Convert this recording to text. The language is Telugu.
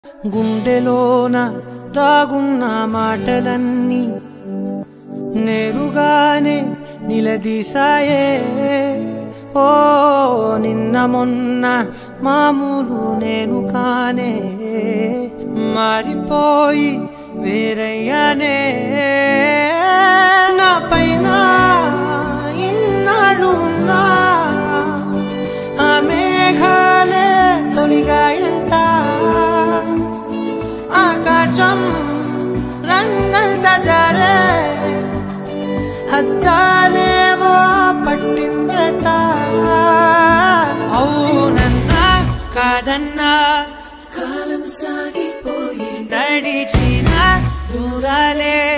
గుండెలోన దాగున్న మాటలన్నీ నేరుగానే నిలదీసాయే ఓ నిన్న మొన్న మామూలు నేను కానే మారిపోయి వేరయ్యానే నా పైన ఇన్నాళ్ళు ఉన్నా ఆ మేఘాలే తొలిగాయంట ఆకాశం రంగంత జారే హద్దాలేవో పట్టిందట అవునన్నా కాదన్నా కాలం సాగిపోయి నడిచిన దూరాలే